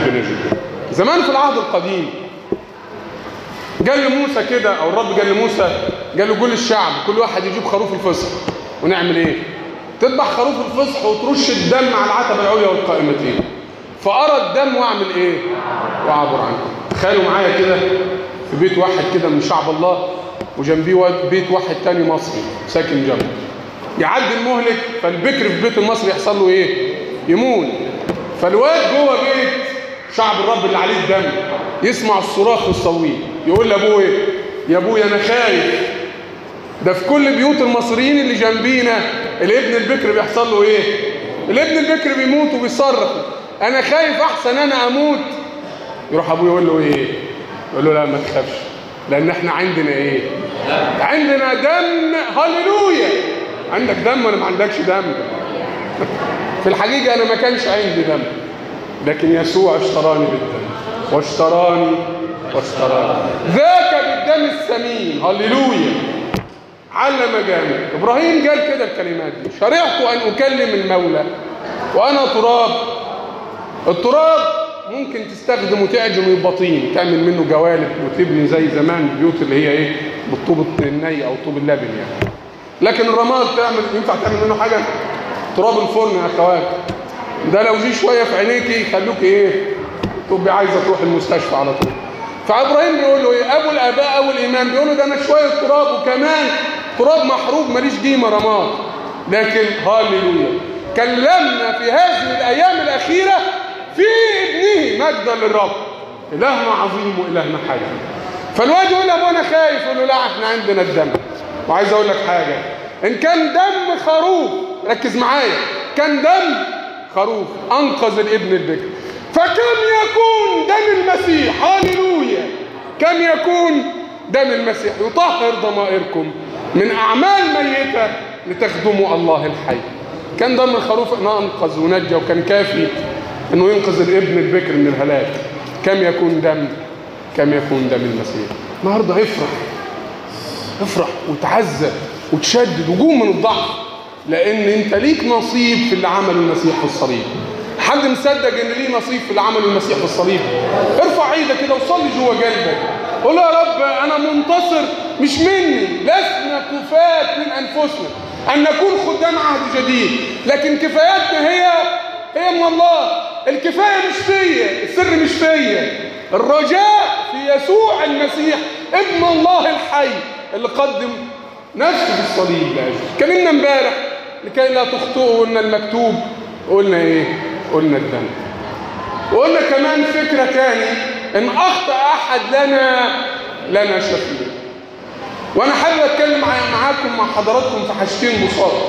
ربنا جدا زمان في العهد القديم قال لموسى كده او الرب قال لموسى قال له قول للشعب كل واحد يجيب خروف الفصح ونعمل ايه تذبح خروف الفصح وترش الدم على العتبه العليا والقائمتين فارى الدم واعمل ايه واعبر عنه تخيلوا معايا كده في بيت واحد كده من شعب الله وجنبيه واد- بيت واحد تاني مصري ساكن جنبه يعدي المهلك فالبكر في بيت المصري يحصل له ايه يموت فالواد جوه بيت شعب الرب اللي عليه الدم يسمع الصراخ والصويت يقول لابوه ايه يا ابويا انا خايف ده في كل بيوت المصريين اللي جنبينا الابن البكر بيحصل له ايه الابن البكر بيموت وبيصرخ انا خايف احسن انا اموت يروح ابوه يقول له ايه يقول له لا ما تخافش لان احنا عندنا ايه عندنا دم هللويا عندك دم ولا ما عندكش دم في الحقيقة أنا ما كانش عندي دم لكن يسوع اشتراني بالدم واشتراني واشتراني ذاك بالدم الثمين هللويا علم جامد إبراهيم قال كده الكلمات دي شرعت أن أكلم المولى وأنا تراب التراب ممكن تستخدم وتعجن البطين تعمل منه جوالب وتبني زي زمان البيوت اللي هي ايه بالطوب الني او طوب اللبن يعني لكن الرماد تعمل ينفع تعمل منه حاجه تراب الفرن يا اخوات ده لو جه شويه في عينيكي يخلوك ايه تبقي عايزه تروح المستشفى على طول فابراهيم بيقول له ايه ابو الاباء ابو الايمان بيقول له ده انا شويه تراب وكمان تراب محروق ماليش قيمه رماد لكن هاليلويا كلمنا في هذه الايام الاخيره في ابنه مجدا للرب الهنا عظيم والهنا حي فالواد يقول له ابو انا خايف يقول له لا احنا عندنا الدم وعايز اقول لك حاجه ان كان دم خروف ركز معايا كان دم خروف انقذ الابن البكر فكم يكون دم المسيح هاليلويا كم يكون دم المسيح يطهر ضمائركم من اعمال ميته لتخدموا الله الحي كان دم الخروف انقذ ونجى وكان كافي انه ينقذ الابن البكر من الهلاك كم يكون دم كم يكون دم المسيح النهارده افرح افرح وتعزى وتشدد وقوم من الضعف لان انت ليك نصيب في اللي عمله المسيح في الصليب حد مصدق ان ليه نصيب في اللي عمله المسيح في الصليب ارفع ايدك كده وصلي جوه قلبك قول يا رب انا منتصر مش مني لسنا كفاة من انفسنا ان نكون خدام عهد جديد لكن كفاياتنا هي هي من الله الكفايه مش فيا السر مش فيا الرجاء في يسوع المسيح ابن الله الحي اللي قدم نفسه في الصليب لاجل اتكلمنا امبارح لكي لا تخطئوا قلنا المكتوب قلنا ايه قلنا الدم وقلنا كمان فكره تاني ان اخطا احد لنا لنا شفيع وانا حابب اتكلم معاكم مع حضراتكم في حاجتين بساطه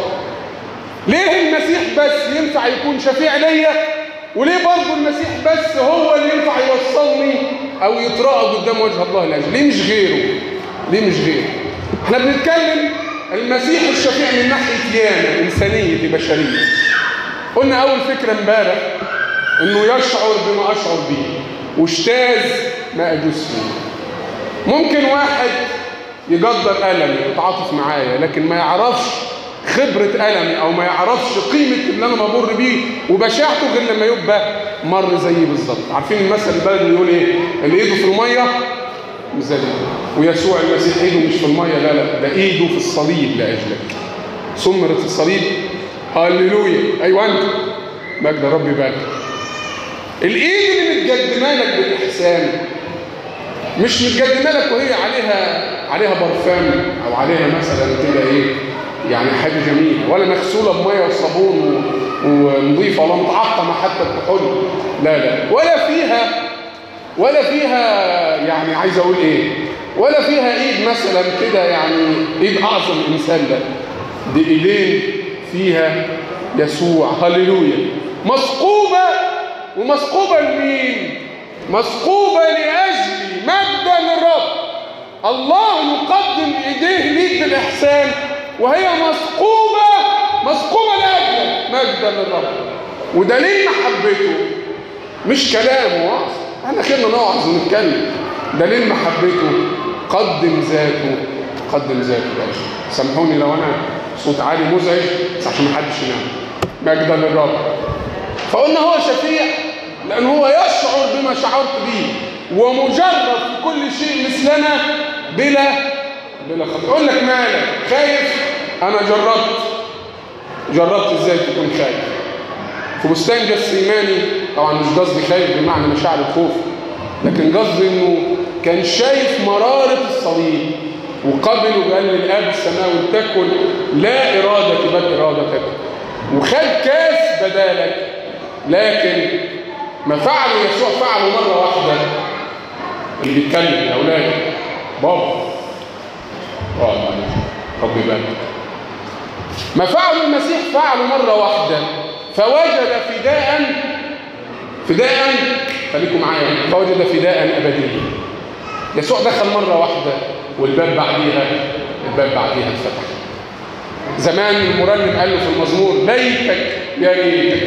ليه المسيح بس ينفع يكون شفيع ليا وليه برضه المسيح بس هو اللي ينفع يوصلني او يترقى قدام وجه الله لاجل ليه مش غيره ليه مش غيره احنا بنتكلم المسيح الشفيع من ناحيه يانا انسانيه بشريه قلنا اول فكره امبارح انه يشعر بما اشعر به واجتاز ما اجوز فيه ممكن واحد يقدر المي ويتعاطف معايا لكن ما يعرفش خبرة ألمي أو ما يعرفش قيمة اللي أنا بمر بيه وبشاعته غير لما يبقى مر زيي بالظبط عارفين المثل البلد بيقول إيه اللي إيده في المية مثل ويسوع المسيح إيده مش في المية لا لا ده إيده في الصليب لأجلك ثمرة الصليب هللويا أيوة أنت مجد ربي يبارك الإيد اللي متقدمة لك بالإحسان مش متقدمة لك وهي عليها عليها برفان أو عليها مثلا كده إيه يعني حاجة جميلة ولا مغسولة بمية وصابون ونظيفة ولا متعقمة حتى بكحول لا لا ولا فيها ولا فيها يعني عايز أقول إيه ولا فيها إيد مثلا كده يعني إيد أعظم إنسان ده دي إيدين فيها يسوع هللويا مثقوبة ومثقوبة لمين؟ مثقوبة لأجلي مجدا للرب الله يقدم إيديه ليك بالإحسان وهي مثقوبة مثقوبة لأجلك مجدا للرب ودليل محبته مش كلام وعظ احنا خيرنا نوعظ ونتكلم دليل محبته قدم ذاته قدم ذاته لأجلك سامحوني لو انا صوت عالي مزعج بس عشان ما حدش ينام مجدا للرب فقلنا هو شفيع لان هو يشعر ما شعرت به ومجرد في كل شيء مثلنا بلا بلا خطر يقول لك مالك خايف انا جربت جربت ازاي تكون خايف في بستان جسيماني طبعا مش قصدي خايف بمعنى مشاعر الخوف لكن قصدي انه كان شايف مرارة الصليب وقبل وقال للاب السماوي تكن لا ارادتي بل ارادتك وخد كاس بدالك لكن ما فعله يسوع فعله مرة واحدة اللي بيتكلم يا أولاد بابا اه معلش رب يبارك ما فعله المسيح فعله مرة واحدة فوجد فداء فداء خليكم معايا فوجد فداء أبديا يسوع دخل مرة واحدة والباب بعديها الباب بعديها اتفتح زمان المرنم قال له في المزمور ليتك يا ريتك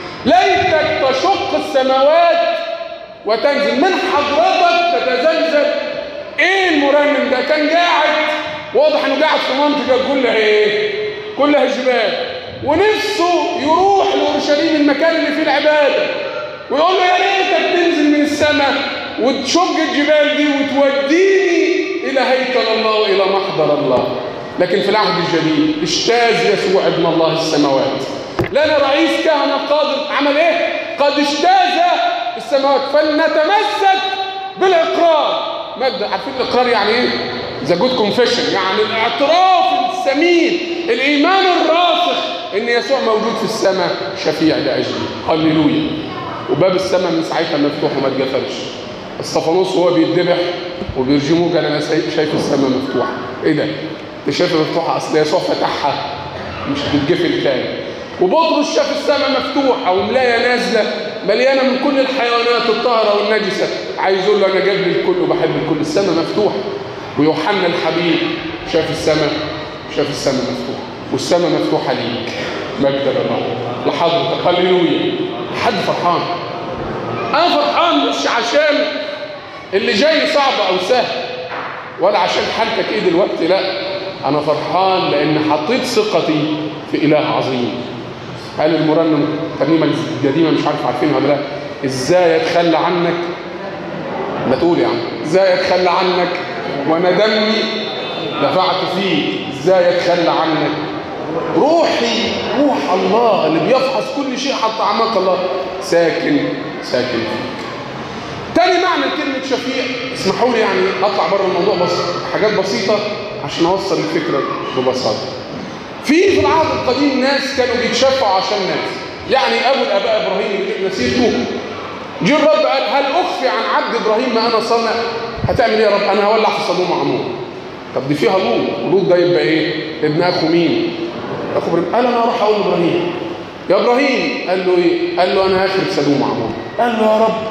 ليتك تشق السماوات وتنزل من حضرتك تتزلزل ايه المرنم ده كان قاعد واضح انه قاعد في منطقه كلها ايه كلها جبال ونفسه يروح لاورشليم المكان اللي فيه العباده ويقول له يا ريتك تنزل من السماء وتشق الجبال دي وتوديني الى هيكل الله والى محضر الله لكن في العهد الجديد اجتاز يسوع ابن الله السماوات لنا رئيس كهنة قادر عمل ايه قد اجتاز السماوات فلنتمسك بالاقرار مجد عارفين الاقرار يعني ايه ذا جود كونفيشن يعني الاعتراف السمين الايمان الراسخ ان يسوع موجود في السماء شفيع لاجلي هللويا وباب السماء من ساعتها مفتوح وما اتقفلش استفانوس وهو بيتذبح وبيرجموه قال انا شايف السماء مفتوحه ايه ده انت شايفها مفتوحه اصل يسوع فتحها مش بتتقفل تاني وبطرس شاف السماء مفتوحه وملايه نازله مليانه من كل الحيوانات الطاهره والنجسه عايز يقول له انا جاب الكل وبحب الكل السماء مفتوحه ويوحنا الحبيب شاف السماء شاف السماء مفتوحه والسماء مفتوحه ليك مجد الله لحضرتك هللويا حد فرحان انا فرحان مش عشان اللي جاي صعب او سهل ولا عشان حالتك ايه دلوقتي لا انا فرحان لان حطيت ثقتي في اله عظيم قال المرنم ترنيمه القديمه مش عارف عارفينها ولا لا ازاي اتخلى عنك ما تقول يا عم ازاي اتخلى عنك وانا دمي دفعت فيه ازاي اتخلى عنك روحي روح الله اللي بيفحص كل شيء حتى اعماق الله ساكن ساكن فيك تاني معنى كلمة شفيع اسمحوا لي يعني اطلع بره الموضوع بس حاجات بسيطة عشان اوصل الفكرة ببساطة في في العهد القديم ناس كانوا بيتشفعوا عشان ناس يعني ابو الاباء ابراهيم اللي جبنا سيرته جه الرب قال هل اخفي عن عبد ابراهيم ما انا صنع هتعمل ايه يا رب انا هولع في صدوم وعمور طب دي فيها لوط لوط ده يبقى ايه ابن اخو مين اخو ابراهيم قال انا هروح اقول لابراهيم يا ابراهيم قال له ايه قال له انا هخرب سدوم وعمور قال له يا رب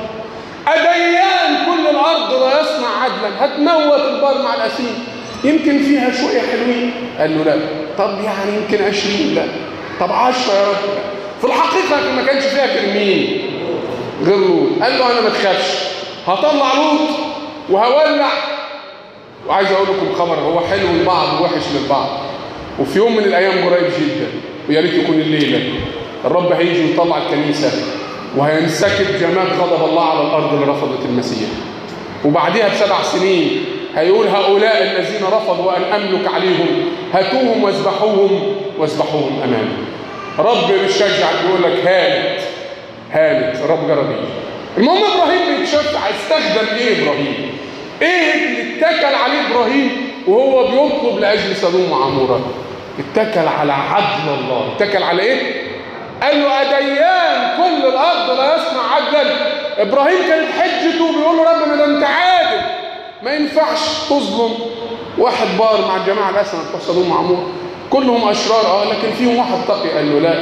أديان كل الأرض لا يصنع عدلا هتموت البار مع الأسيم يمكن فيها شوية حلوين قال له لا طب يعني يمكن عشرين لا طب عشرة يا رب في الحقيقة ما كانش فيها غير مين غير لوط قال له أنا ما تخافش هطلع لوط وهولع وعايز أقول لكم خبر هو حلو للبعض ووحش للبعض وفي يوم من الأيام قريب جدا ويا ريت يكون الليلة الرب هيجي ويطلع الكنيسة وهينسكب جمال غضب الله على الأرض اللي رفضت المسيح وبعدها بسبع سنين هيقول هؤلاء الذين رفضوا أن أملك عليهم هاتوهم واذبحوهم واذبحوهم أمامي رب بيشجعك بيقول لك هانت هانت رب جربي المهم إبراهيم بيتشفع استخدم إيه إبراهيم إيه اللي اتكل عليه إبراهيم وهو بيطلب لأجل سدوم وعمورة اتكل على عدل الله اتكل على إيه قال له أديان كل الأرض لا يصنع عدلا إبراهيم كانت حجته بيقول له ربنا ده أنت عادل ما ينفعش تظلم واحد بار مع الجماعة الأسنى بتوع سدوم وعمور كلهم أشرار أه لكن فيهم واحد تقي قال له لا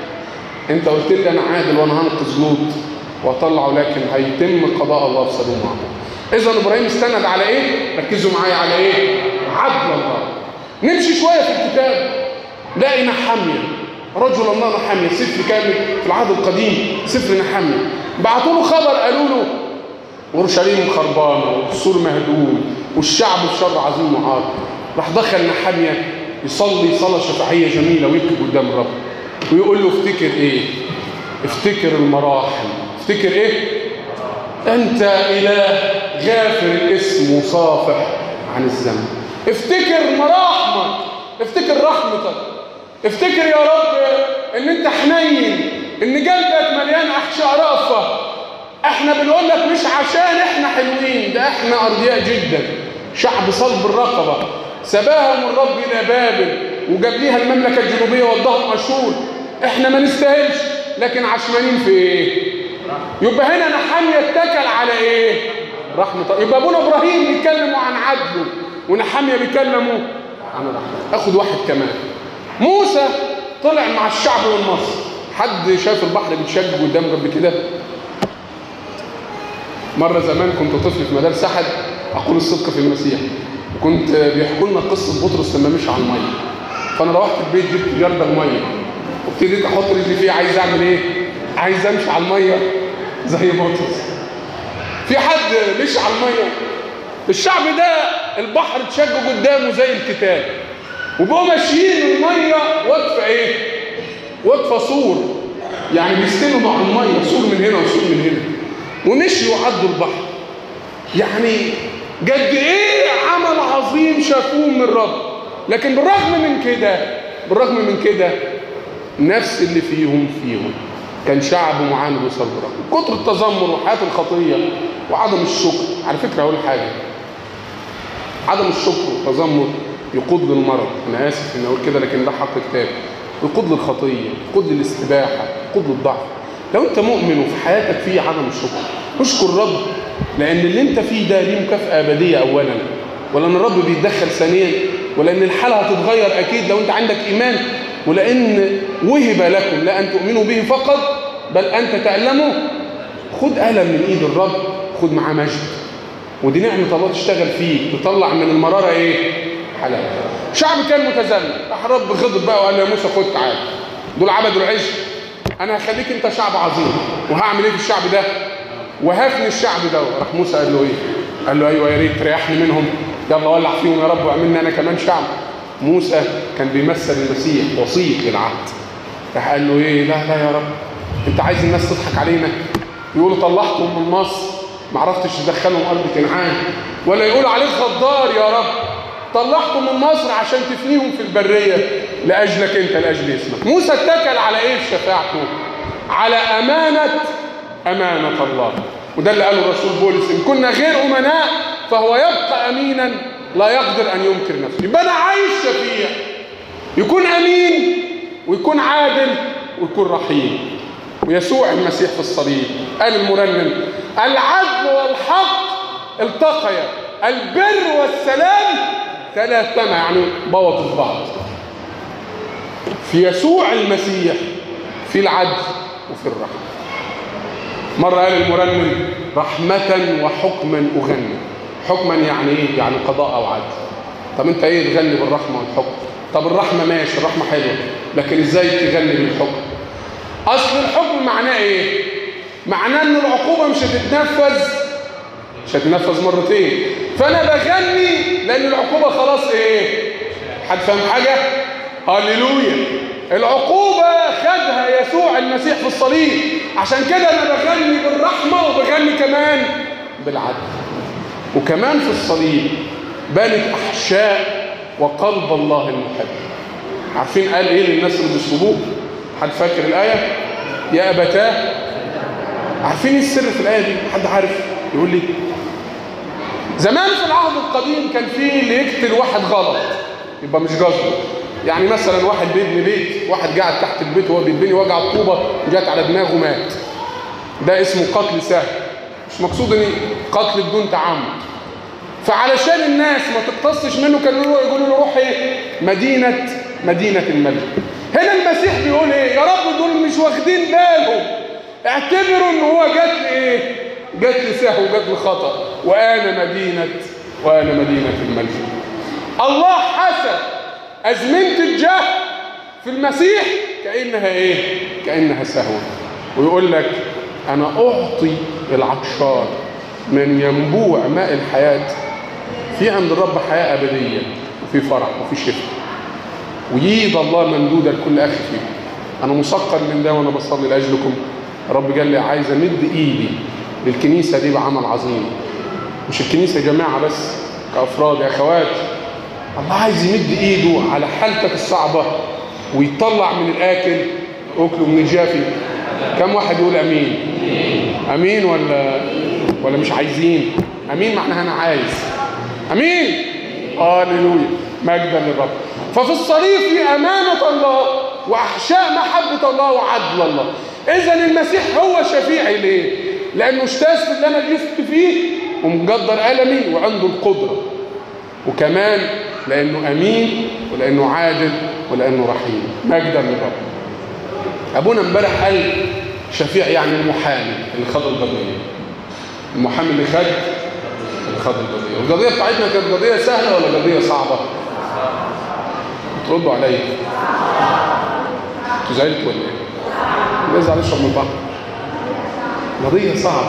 أنت قلت لي أنا عادل وأنا هنقذ لوط وأطلعه لكن هيتم قضاء الله في سدوم وعمور إذا إبراهيم استند على إيه؟ ركزوا معايا على إيه؟ عدل الله نمشي شوية في الكتاب لاقي نحامية رجل الله نحامية سفر كامل في العهد القديم سفر نحامية بعتوا له خبر قالوا له اورشليم خربانه والسور مهدوم والشعب في شر عظيم وعار راح دخل نحامية يصلي صلاة شفاعية جميلة ويبكي قدام الرب ويقول له افتكر ايه افتكر المراحل افتكر ايه أنت إله غافر الاسم وصافح عن الذنب افتكر مراحمك افتكر رحمتك افتكر يا رب ان انت حنين ان قلبك مليان احشاء رأفة احنا بنقول لك مش عشان احنا حلوين ده احنا ارضياء جدا شعب صلب الرقبة سباهم الرب الى بابل وجاب ليها المملكة الجنوبية ودهم اشور احنا ما نستاهلش لكن عشمانين في ايه يبقى هنا نحمية اتكل على ايه رحمة يبقى ابونا ابراهيم بيتكلموا عن عدله ونحمية بيتكلموا عن رحمة اخد واحد كمان موسى طلع مع الشعب والمصر حد شاف البحر بيتشج قدامه قبل كده مرة زمان كنت طفل في مدارس أحد أقول الصدق في المسيح كنت بيحكوا لنا قصة بطرس لما مشي على المية فأنا روحت البيت جبت جردة المية وابتديت أحط رجلي فيه عايز أعمل إيه؟ عايز أمشي على المية زي بطرس في حد مشي على المية الشعب ده البحر اتشج قدامه زي الكتاب وبقوا ماشيين المية واقفة إيه؟ واقفة سور يعني بيستلموا مع المية سور من هنا وسور من هنا ومشيوا وعدوا البحر يعني قد ايه عمل عظيم شافوه من الرب لكن بالرغم من كده بالرغم من كده نفس اللي فيهم فيهم كان شعب معاند وصلب رب كتر التذمر وحياة الخطية وعدم الشكر على فكرة أقول حاجة عدم الشكر والتذمر يقود للمرض أنا آسف إني أقول كده لكن ده حق كتاب يقود للخطية يقود للاستباحة يقود للضعف لو انت مؤمن وفي حياتك فيه عدم الشكر اشكر الرب لان اللي انت فيه ده ليه مكافأة ابدية اولا ولان الرب بيتدخل ثانيا ولان الحالة هتتغير اكيد لو انت عندك ايمان ولان وهب لكم لا ان تؤمنوا به فقط بل انت تعلموا خد قلم من ايد الرب خد معاه مجد ودي نعمة الله تشتغل فيك تطلع من المرارة ايه حلال شعب كان متذمر راح الرب غضب بقى وقال له يا موسى خد تعالى دول عبدوا العجل انا هخليك انت شعب عظيم وهعمل ايه في الشعب ده وهفني الشعب ده راح موسى قال له ايه قال له ايوه يا ريت تريحني منهم يلا ولع فيهم يا رب واعملني انا كمان شعب موسى كان بيمثل المسيح وسيط للعهد راح قال له ايه لا لا يا رب انت عايز الناس تضحك علينا يقولوا طلعتهم من مصر ما عرفتش تدخلهم ارض كنعان ولا يقولوا عليك غدار يا رب طلعتهم من مصر عشان تفنيهم في البرية لأجلك أنت لأجل اسمك موسى اتكل على إيه في شفاعته على أمانة أمانة الله وده اللي قاله الرسول بولس إن كنا غير أمناء فهو يبقى أمينا لا يقدر أن ينكر نفسه يبقى أنا عايز شفيع يكون أمين ويكون عادل ويكون رحيم ويسوع المسيح في الصليب قال المرنم العدل والحق التقيا البر والسلام تلاثما يعني بوطوا في بعض في يسوع المسيح في العدل وفي الرحمة مرة قال المرنم رحمة وحكما أغني حكما يعني إيه؟ يعني قضاء أو عدل طب أنت إيه تغني بالرحمة والحكم طب الرحمة ماشي الرحمة حلوة لكن إزاي تغني بالحكم أصل الحكم معناه إيه معناه إن العقوبة مش هتتنفذ مش هتنفذ مرتين فانا بغني لان العقوبه خلاص ايه حد فاهم حاجه هللويا العقوبه خدها يسوع المسيح في الصليب عشان كده انا بغني بالرحمه وبغني كمان بالعدل وكمان في الصليب بانت احشاء وقلب الله المحب عارفين قال ايه للناس اللي بيصلبوه حد فاكر الايه يا ابتاه عارفين ايه السر في الايه دي حد عارف يقول لي زمان في العهد القديم كان في اللي يقتل واحد غلط يبقى مش قصده يعني مثلا واحد بيبني بيت واحد قاعد تحت البيت وهو بيبني وجع الطوبه جت على دماغه مات ده اسمه قتل سهل مش مقصود ان قتل بدون تعمد فعلشان الناس ما تقتصش منه كانوا يقولوا له روح ايه مدينه مدينه الملك هنا المسيح بيقول ايه يا رب دول مش واخدين بالهم اعتبروا ان هو جات لي ايه جات لي سهو جات لي خطا وانا مدينه وانا مدينه الملك الله حسب ازمنه الجهل في المسيح كانها ايه كانها سهو ويقول لك انا اعطي العطشان من ينبوع ماء الحياه في عند الرب حياه ابديه وفي فرح وفي شفاء ويد الله ممدوده لكل اخ فيكم انا مثقل من ده وانا بصلي لاجلكم الرب قال لي عايز امد ايدي للكنيسة دي بعمل عظيم مش الكنيسة جماعة بس كأفراد يا أخوات الله عايز يمد إيده على حالتك الصعبة ويطلع من الآكل أكله من الجافي كم واحد يقول أمين أمين ولا ولا مش عايزين أمين معناها أنا عايز أمين هاليلويا مجدا للرب ففي الصليب في أمانة الله وأحشاء محبة الله وعدل الله إذا المسيح هو شفيعي ليه؟ لأنه اجتاز في اللي أنا جست فيه ومقدر ألمي وعنده القدرة وكمان لأنه أمين ولأنه عادل ولأنه رحيم مجدا للرب أبونا امبارح قال شفيع يعني المحامي اللي خد القضية المحامي اللي خد اللي خد القضية القضية بتاعتنا كانت قضية سهلة ولا قضية صعبة؟ تردوا عليا انتوا زعلتوا ولا ايه؟ لازم اشرب من البحر قضية صعبة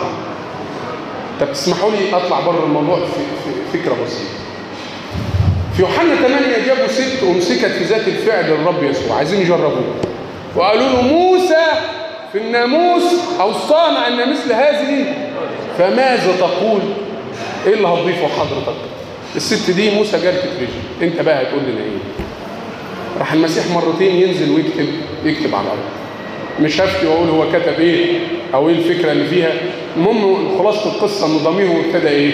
طب تسمحوا لي اطلع بره الموضوع في, في فكرة بسيطة في يوحنا 8 جابوا ست امسكت في ذات الفعل للرب يسوع عايزين يجربوه وقالوا له موسى في الناموس اوصانا ان مثل هذه فماذا تقول ايه اللي هتضيفه حضرتك الست دي موسى جالت رجل انت بقى هتقول لنا ايه راح المسيح مرتين ينزل ويكتب يكتب على الارض مش هفتي واقول هو كتب ايه او ايه الفكره اللي فيها المهم خلاصه القصه ان ضميره ابتدى ايه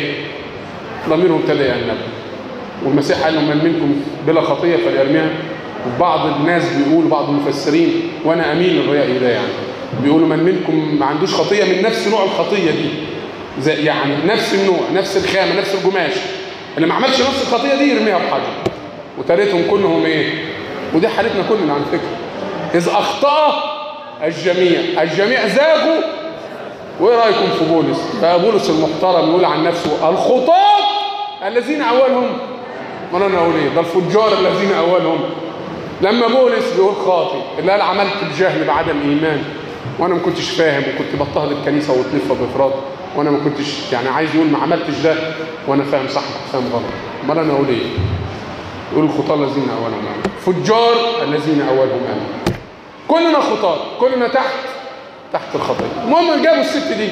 ضميره ابتدى يأنب والمسيح قال له من منكم بلا خطيه فليرميها وبعض الناس بيقول بعض المفسرين وانا اميل للرأي ده يعني بيقولوا من منكم ما عندوش خطيه من نفس نوع الخطيه دي زي يعني نفس النوع نفس الخامه نفس القماش اللي ما عملش نفس الخطيه دي يرميها بحجر وتاريتهم كلهم ايه ودي حالتنا كلنا على فكره اذ اخطا الجميع الجميع زاغوا وايه رايكم في بولس بقى بولس المحترم يقول عن نفسه الخطاة الذين اولهم ما انا اقول ايه ده الفجار الذين اولهم لما بولس بيقول خاطي اللي قال عملت الجهل بعدم ايمان وانا ما كنتش فاهم وكنت بضطهد الكنيسه وتلفها بافراط وانا ما كنتش يعني عايز يقول ما عملتش ده وانا فاهم صح فاهم غلط امال انا اقول ايه يقول الخطاة الذين اولهم امن فجار الذين اولهم امن كلنا خطاة كلنا تحت تحت الخطيه المهم جابوا الست دي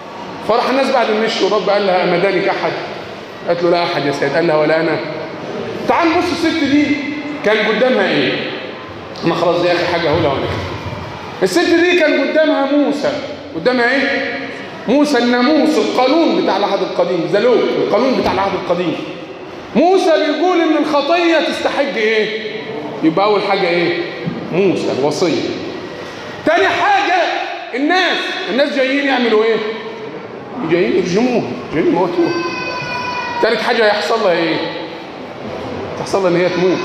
فراح الناس بعد ما مشوا الرب قال لها امدانك احد قالت له لا احد يا سيد قال لها ولا انا تعال بص الست دي كان قدامها ايه انا خلاص دي اخر حاجه هقولها وانا الست دي كان قدامها موسى قدامها ايه موسى الناموس القانون بتاع العهد القديم ذا القانون بتاع العهد القديم موسى بيقول ان الخطيه تستحق ايه يبقى اول حاجه ايه موسى الوصيه تاني حاجه الناس الناس جايين يعملوا ايه جايين يرجموها جايين يموتوها تالت حاجه هيحصل لها ايه تحصل لها ان هي تموت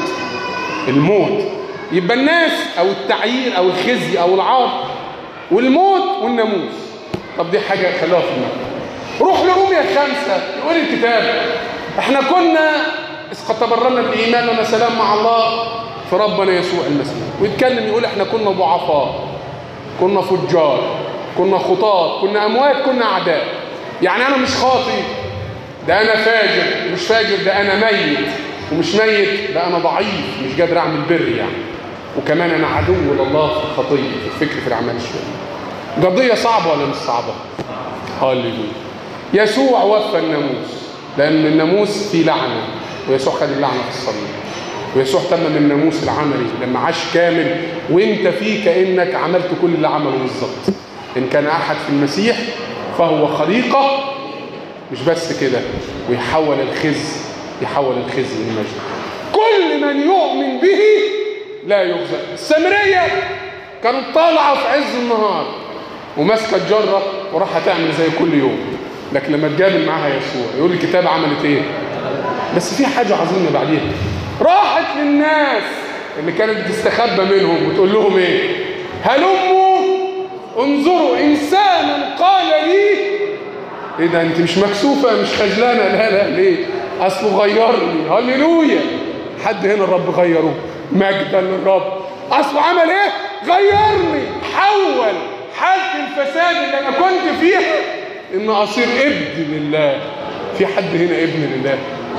الموت يبقى الناس او التعيير او الخزي او العار والموت والناموس طب دي حاجه خلوها في دماغك روح لروميا خمسة يقول الكتاب احنا كنا إذ قد تبررنا بالإيمان لنا سلام مع الله في ربنا يسوع المسيح ويتكلم يقول احنا كنا ضعفاء كنا فجار كنا خطاة كنا أموات كنا أعداء يعني أنا مش خاطي ده أنا فاجر مش فاجر ده أنا ميت ومش ميت ده أنا ضعيف مش قادر أعمل بر يعني وكمان أنا عدو لله في الخطية في الفكر في الأعمال الشريرة قضية صعبة ولا مش صعبة؟ هاليلويا يسوع وفى الناموس لأن الناموس فيه لعنة ويسوع خد اللعنة في الصليب ويسوع تمم الناموس العملي لما عاش كامل وانت فيه كأنك عملت كل اللي عمله بالظبط إن كان أحد في المسيح فهو خليقة مش بس كده ويحول الخزي يحول الخزي لمجد كل من يؤمن به لا يخزى السامرية كانت طالعة في عز النهار وماسكة الجرة وراح تعمل زي كل يوم لكن لما تقابل معاها يسوع يقول الكتاب عملت ايه بس في حاجة عظيمة بعديها راحت للناس اللي كانت بتستخبى منهم وتقول لهم ايه هلموا انظروا انسانا قال لي ايه ده انت مش مكسوفة مش خجلانة لا لا ليه اصله غيرني هللويا حد هنا الرب غيره مجدا للرب اصله عمل ايه غيرني حول حالة الفساد اللي انا كنت فيها ان اصير ابن لله في حد هنا ابن لله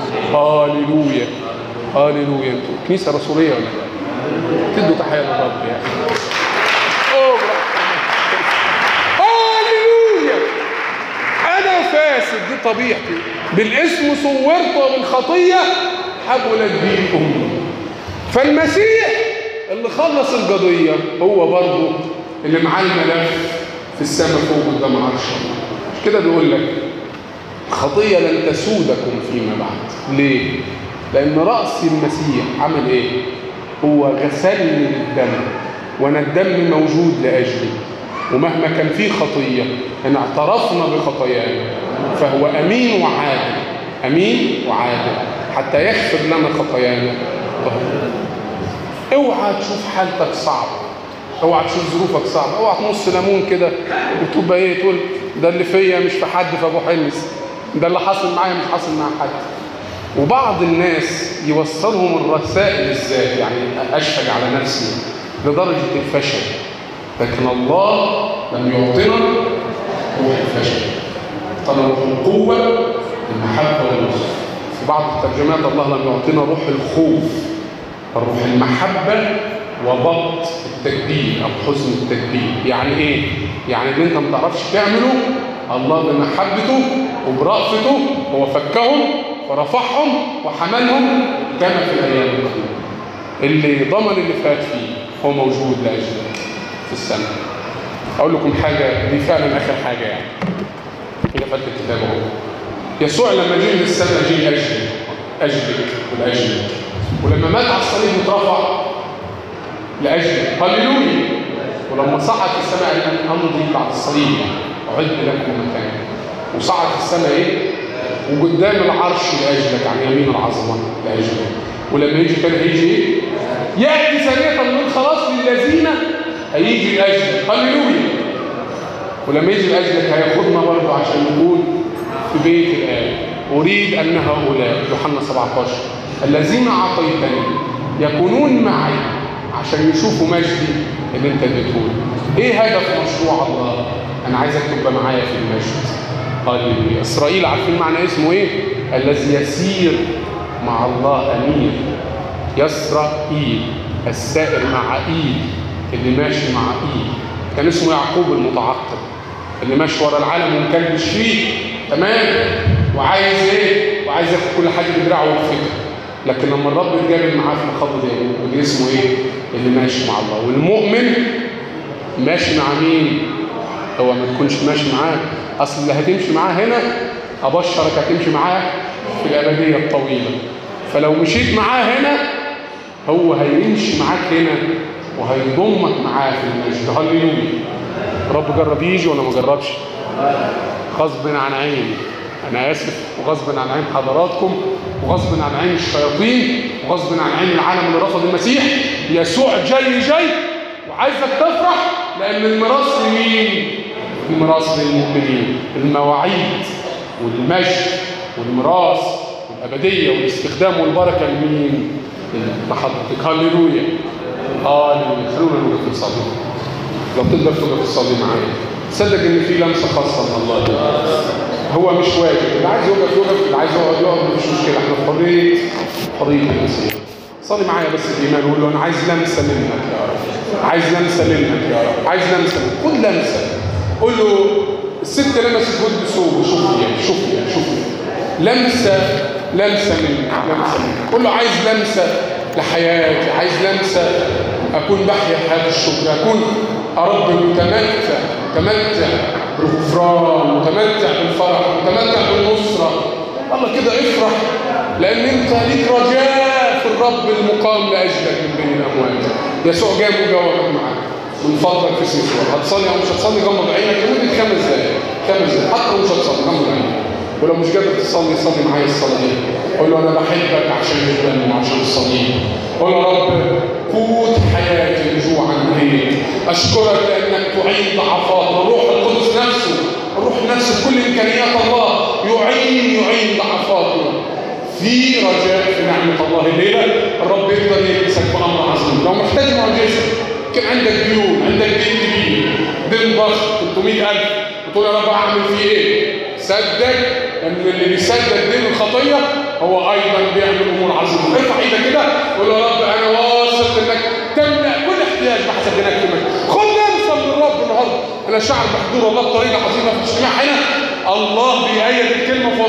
هاليلويا هاليلويا انتوا كنيسه رسوليه ولا لا تدوا تحيه للرب يعني هاليلويا طبيعتي بالاسم صورت وبالخطية حملت بي أمي فالمسيح اللي خلص القضية هو برضه اللي معاه الملف في السماء فوق قدام عرش الله مش كده بيقول لك خطية لن تسودكم فيما بعد ليه؟ لأن رأس المسيح عمل إيه؟ هو غسلني بالدم وأنا الدم موجود لأجلي ومهما كان فيه خطية إن اعترفنا بخطايانا فهو أمين وعادل أمين وعادل حتى يغفر لنا خطايانا اوعى تشوف حالتك صعبة اوعى تشوف ظروفك صعبة اوعى تمص ليمون كده وتبقى ايه تقول ده اللي فيا مش في حد في ابو حمص ده اللي حصل معايا مش حاصل مع حد وبعض الناس يوصلهم الرسائل ازاي يعني اشفق على نفسي لدرجة الفشل لكن الله لم يعطنا روح الفشل اعطانا روح القوة المحبة والنصر في بعض الترجمات الله لم يعطينا روح الخوف روح المحبة وضبط التكبير أو حسن التكبير يعني إيه؟ يعني اللي أنت ما تعرفش تعمله الله بمحبته وبرأفته هو فكهم ورفعهم وحملهم كما في الأيام القديمة اللي ضمن اللي فات فيه هو موجود لأجلك في السماء أقول لكم حاجة دي فعلا آخر حاجة يعني هي فات الكتاب اهو يسوع لما جه من السماء جه أجلك أجلك والأجلك ولما مات على الصليب واترفع لأجلك هللويا ولما صعد في السماء قال أن أمضي بعد الصليب أعد لكم مكان وصعد في السماء إيه؟ وقدام العرش لأجلك عن يمين العظمة لأجلك ولما يجي كان هيجي إيه؟ يأتي ثانية من خلاص للذين هيجي لأجلك هللويا ولما يجي لأجلك هياخدنا برضه عشان نكون في بيت الآب أريد أن هؤلاء يوحنا 17 الذين أعطيتني يكونون معي عشان يشوفوا مجدي اللي انت اديتهولي ايه هدف مشروع الله انا عايزك تبقى معايا في المجد هللويا اسرائيل عارفين معنى اسمه ايه الذي يسير مع الله امين يسرائيل السائر مع ايد اللي ماشي مع ايد كان اسمه يعقوب المتعقب اللي ماشي ورا العالم ومكلبش فيه تمام وعايز ايه وعايز ياخد كل حاجه بدراعه وبفكره لكن لما الرب يتجابل معاه في مخاض ده ودي اسمه ايه اللي ماشي مع الله والمؤمن ماشي مع مين هو ما تكونش ماشي معاه اصل اللي هتمشي معاه هنا ابشرك هتمشي معاه في الابديه الطويله فلو مشيت معاه هنا هو هيمشي معاك هنا وهيضمك معاه في المجد هللويا رب جرب يجي ولا ما جربش غصب عن عيني انا اسف وغصب عن عين حضراتكم وغصب عن عين الشياطين وغصب عن عين العالم اللي رفض المسيح يسوع جاي جاي وعايزك تفرح لان الميراث لمين الميراث للمؤمنين المواعيد والمجد والميراث والابديه والاستخدام والبركه لمين لحضرتك هللويا هللويا خلونا نوقف نصلي لو تقدر توقف تصلي معايا صدق ان في لمسه خاصه من الله دي. هو مش واجب اللي عايز يوقف يوقف اللي عايز يقعد يقعد مفيش مشكله احنا في حريه حريه المسيح صلي معايا بس بايمان وقول له انا عايز لمسه منك يا رب عايز لمسه منك يا رب عايز لمسه منك خد لمسه قول له الست لمست ود بثوب شوفي شوفي شوفي لمسه لمسه منك لمسه منك قول له عايز لمسه لحياتي عايز لمسه اكون بحيا حياه الشكر اكون ارب متمتع متمتع بالغفران متمتع بالفرح متمتع بالنصرة الله كده افرح لأن أنت ليك رجاء في الرب المقام لأجلك من بين الأموات يسوع جاب وجاوبك معاك من فضلك في اسم يسوع هتصلي أو مش هتصلي غمض عينك لمدة خمس دقايق خمس دقايق حتى لو مش هتصلي غمض عينك ولو مش قادر تصلي صلي معايا الصلاة دي قول له أنا بحبك عشان الدم وعشان الصليب قول له يا رب قوت حياتي رجوعا إليك أشكرك لأنك تعين ضعفات الروح القدس نفسه الروح نفسه بكل إمكانيات الله يعين يعين ضعفاتنا في رجاء في نعمة الله الليلة الرب يقدر يلبسك بأمر عظيم لو محتاج معجزة كان عندك ديون عندك دين كبير دين ضخم 300000 وتقول يا رب أعمل فيه إيه؟ صدق ان اللي بيسدد دين الخطيه هو ايضا بيعمل امور عظيمه ارفع ايدك كده وقول يا رب انا واثق انك تملا كل احتياج بحسب دينك في خد لمسه من الرب النهارده انا شعر بحضور الله بطريقه عظيمه في الاجتماع هنا الله بيأيد الكلمه في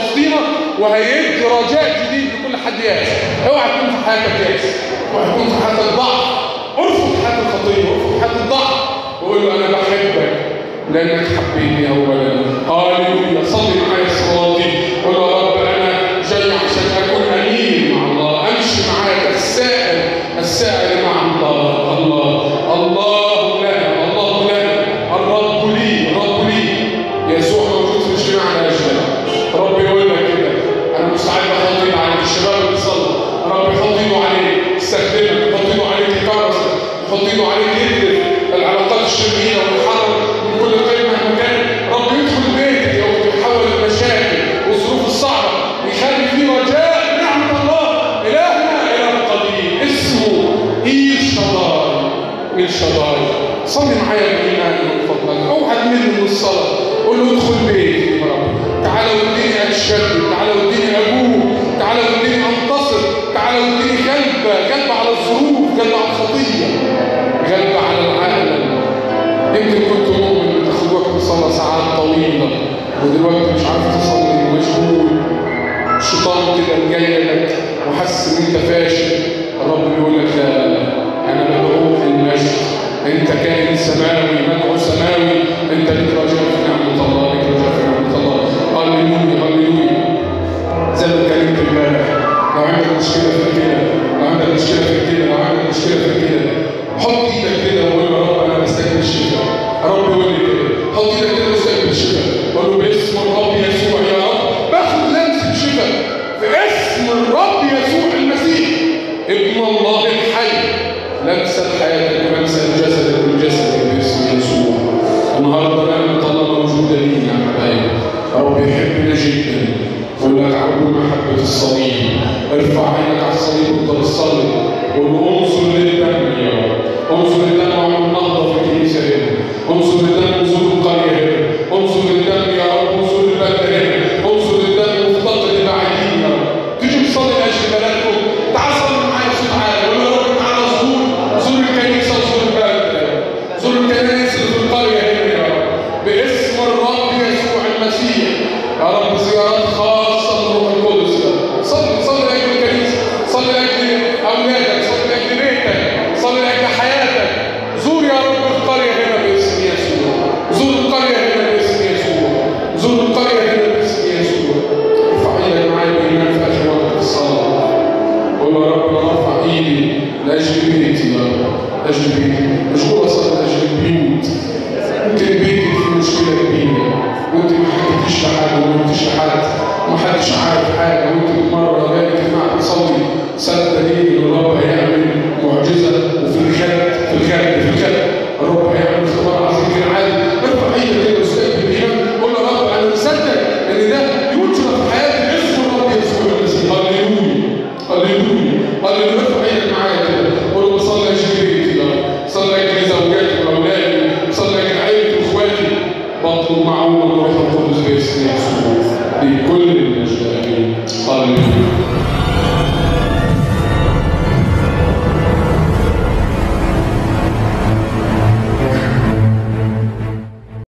وهيدي رجاء جديد لكل حد يأس اوعى تكون في حياتك يأس اوعى تكون في حياتك ضعف ارفض حياة الخطية ارفض حياة الضعف وقول له انا بحبك لانك حبيتني اولا هاليلويا صلي معايا الصلاه دي قول له يا رب انا جاي عشان اكون امين مع الله امشي معاك السائل السائل مع الله الله الله لنا الله لنا الرب لي الرب لي يسوع موجود في اجتماع الاجيال رب يقول لك كده انا مستعد احط ايدي عليك الشباب اللي بيصلوا رب يحط ايده عليك يستخدمك يحط ايده عليك يكرسك يحط ايده عليك يدرك العلاقات الشريره ويحرر من كل قيمه مكان رب يدخل بيتك يا اختي يحول المشاكل والظروف الصعبه ويخلي فيه رجاء نعمه الله الهنا اله قدير اسمه ايل شضاي ايل شضاي صلي معايا بايمان من فضلك اوعى تمل من الصلاه قول له ادخل بيتي يا رب تعالى وديني اتشدد تعالى وديني اجوب تعالى وديني انتصر تعالى وديني غلبه غلبه على الظروف غلبه على الخطيه غلبه على العالم يمكن كنت مؤمن بتاخد وقت صلاه ساعات طويله ودلوقتي مش عارف تصلي ومشغول الشيطان كده جاي لك وحاسس ان انت فاشل الرب بيقول لك لا لا لا انا بدعوك للمجد انت كائن سماوي مدعو سماوي انت لك رجاء في نعمه الله لك رجاء في نعمه الله هللويا هللويا زي ما اتكلمت امبارح لو عندك مشكله في كده لو عندك مشكله في كده لو عندك مشكله في كده حط ايدك كده وقول له يا رب انا بستقبل الشفاء يا رب يقول لي كده حط ايدك كده واستقبل الشفاء قول له باسم الرب يسوع يا رب باخد لمسه شفاء في اسم الرب يسوع المسيح ابن الله الحي لمسه حياتك ولمسه جسدك وجسدك باسم يسوع النهارده نعمه الله موجوده لينا يا حبايبي رب يحبنا جدا يقول لك عبود محبة الصليب ارفع عينك على الصليب وانت بتصلي قول له انظر للدم يا رب انظر للدم وعمل نهضة في الكنيسة هنا انظر للدم وزور القرية هنا انظر للدم يا رب انظر للبلد هنا انظر للدم وافتقد البعيدين يا رب تيجي تصلي لاجل بلدكم تعال صلي معايا بصوت عالي قول له يا رب تعالى زور زور الكنيسة وزور البلد زور الكنائس اللي في القرية هنا يا رب باسم الرب يسوع المسيح يا رب زيارات خاصة للروح القدس صلي صلي لأجل الكنيسة صلي لأجل أولادك صلي لأجل بيتك صلي لأجل حياتك زور يا رب القرية هنا باسم يسوع زور القرية هنا باسم يسوع زور القرية هنا باسم يسوع ارفع ايدك معايا بإيمان في آخر وقت الصلاة قول يا رب انا ارفع ايدي لاجل بيتي يا رب لاجل بيتي مشغول اصلي لاجل البيوت ممكن بيتك فيه مشكله كبيره وانت ما حكيتيش لحد وما قلتيش لحد ومحدش عارف حاجه وانت مره جاي اجتماع بتصلي صدقني ان الرب هيعمل معجزه وفي الخد في الخد في الخد الرب هيعمل اختبار عظيم غير عادي ارفع ايدك كده واستقبل بالايمان قول يا رب انا مصدق ان ده يجرى في حياتي اسم الرب يسوع المسيح هللويا هللويا هللويا ارفع ايدك معايا كده قول له صلي لاجل بيتي يا رب صلي لاجل زوجاتي واولادي صلي لاجل عيلتي واخواتي بطلب معونه من الروح القدس باسم يسوع لكل المجد امين هللويا